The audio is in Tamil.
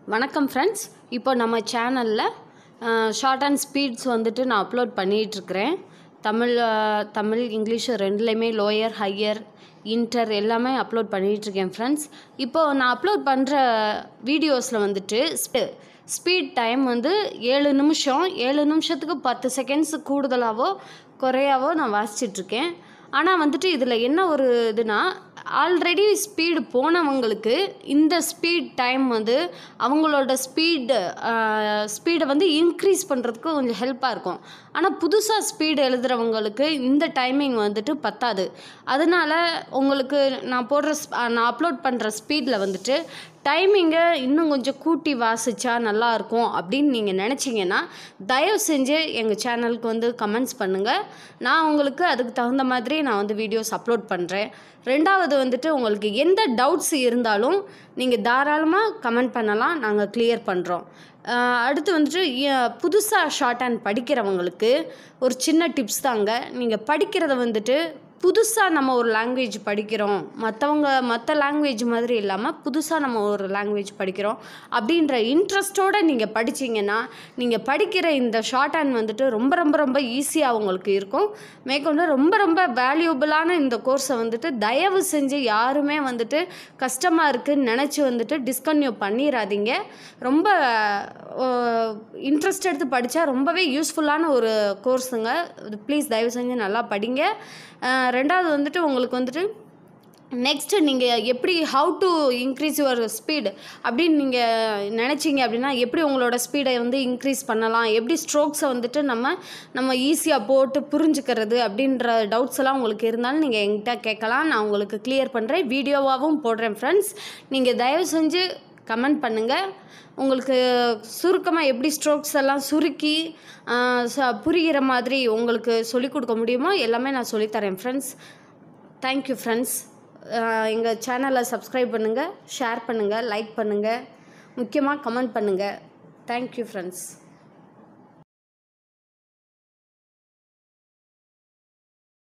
வணக்கம் ஃப்ரெண்ட்ஸ் இப்போ நம்ம சேனலில் ஷார்ட் அண்ட் ஸ்பீட்ஸ் வந்துட்டு நான் அப்லோட் பண்ணிகிட்ருக்கிறேன் தமிழ் அஹ், தமிழ் இங்கிலீஷ் ரெண்டுலேயுமே லோயர் ஹையர் இன்டர் எல்லாமே அப்லோட் பண்ணிகிட்ருக்கேன் ஃப்ரெண்ட்ஸ் இப்போ நான் அப்லோட் பண்ணுற வீடியோஸில் வந்துட்டு ஸ்பீட் டைம் வந்து ஏழு நிமிஷம் ஏழு நிமிஷத்துக்கு பத்து செகண்ட்ஸ் கூடுதலாகவோ குறையாவோ நான் வாசிச்சிட்ருக்கேன் ஆனால் வந்துட்டு இதில் என்ன ஒரு இதுனா ஆல்ரெடி ஸ்பீடு போனவங்களுக்கு இந்த ஸ்பீட் டைம் வந்து அவங்களோட ஸ்பீடு ஸ்பீடை வந்து இன்க்ரீஸ் பண்ணுறதுக்கு கொஞ்சம் ஹெல்ப்பாக இருக்கும் ஆனால் புதுசாக ஸ்பீடு எழுதுகிறவங்களுக்கு இந்த டைமிங் வந்துட்டு பத்தாது அதனால் உங்களுக்கு நான் போடுற sp- ஆ, நான் அப்லோட் பண்ணுற ஸ்பீடில் வந்துட்டு டைமிங்கை இன்னும் கொஞ்சம் கூட்டி வாசிச்சா நல்லா இருக்கும் அப்படின்னு நீங்கள் நினச்சிங்கன்னா தயவு செஞ்சு எங்கள் சேனலுக்கு வந்து கமெண்ட்ஸ் பண்ணுங்கள் நான் உங்களுக்கு அதுக்கு தகுந்த மாதிரி நான் வந்து வீடியோஸ் அப்லோட் பண்ணுறேன் ரெண்டாவது வந்துட்டு உங்களுக்கு எந்த டவுட்ஸ் இருந்தாலும் நீங்கள் தாராளமாக கமெண்ட் பண்ணலாம் நாங்கள் கிளியர் பண்ணுறோம் அடுத்து வந்துட்டு புதுசாக ஷார்ட் ஹேண்ட் படிக்கிறவங்களுக்கு ஒரு சின்ன டிப்ஸ் தாங்க நீங்கள் படிக்கிறத வந்துட்டு புதுசாக நம்ம ஒரு லாங்குவேஜ் படிக்கிறோம் மற்றவங்க மற்ற லாங்குவேஜ் மாதிரி இல்லாமல் புதுசாக நம்ம ஒரு லாங்குவேஜ் படிக்கிறோம் அப்படின்ற இன்ட்ரெஸ்ட்டோடு நீங்கள் படிச்சீங்கன்னா நீங்கள் படிக்கிற இந்த ஷார்ட் ஹேண்ட் வந்துட்டு ரொம்ப ரொம்ப ரொம்ப ஈஸியாக உங்களுக்கு இருக்கும் மேற்கொண்டு ரொம்ப ரொம்ப வேல்யூபிளான இந்த கோர்ஸை வந்துட்டு தயவு செஞ்சு யாருமே வந்துட்டு கஷ்டமாக இருக்குன்னு நினச்சி வந்துட்டு டிஸ்கன்யூ பண்ணிடாதீங்க ரொம்ப இன்ட்ரெஸ்ட் எடுத்து படித்தா ரொம்பவே யூஸ்ஃபுல்லான ஒரு கோர்ஸுங்க ப்ளீஸ் தயவு செஞ்சு நல்லா படிங்க அஹ் ரெண்டாவது வந்துட்டு உங்களுக்கு வந்துட்டு நெக்ஸ்ட்டு நீங்கள் எப்படி how to increase your speed அப்படின்னு நீங்கள் நினச்சிங்க அப்படின்னா எப்படி உங்களோட ஸ்பீடை வந்து இன்க்ரீஸ் பண்ணலாம் எப்படி ஸ்ட்ரோக்ஸை வந்துட்டு நம்ம நம்ம ஈஸியாக போட்டு புரிஞ்சுக்கிறது அப்படின்ற டவுட்ஸ் எல்லாம் உங்களுக்கு இருந்தாலும் நீங்கள் என்கிட்ட கேட்கலாம் நான் உங்களுக்கு கிளியர் பண்ணுறேன் வீடியோவாகவும் போடுறேன் ஃப்ரெண்ட்ஸ் நீங்கள் தயவு செஞ்சு கமெண்ட் பண்ணுங்கள் உங்களுக்கு சுருக்கமாக எப்படி ஸ்ட்ரோக்ஸ் எல்லாம் சுருக்கி ஆஹ் ச- புரிகிற மாதிரி உங்களுக்கு சொல்லிக் கொடுக்க முடியுமோ எல்லாமே நான் சொல்லித்தரேன் ஃப்ரெண்ட்ஸ் தேங்க்யூ ஃப்ரெண்ட்ஸ் எங்கள் சேனலை சப்ஸ்கிரைப் பண்ணுங்கள் ஷேர் பண்ணுங்கள் லைக் பண்ணுங்கள் முக்கியமாக கமெண்ட் பண்ணுங்கள் தேங்க்யூ ஃப்ரெண்ட்ஸ்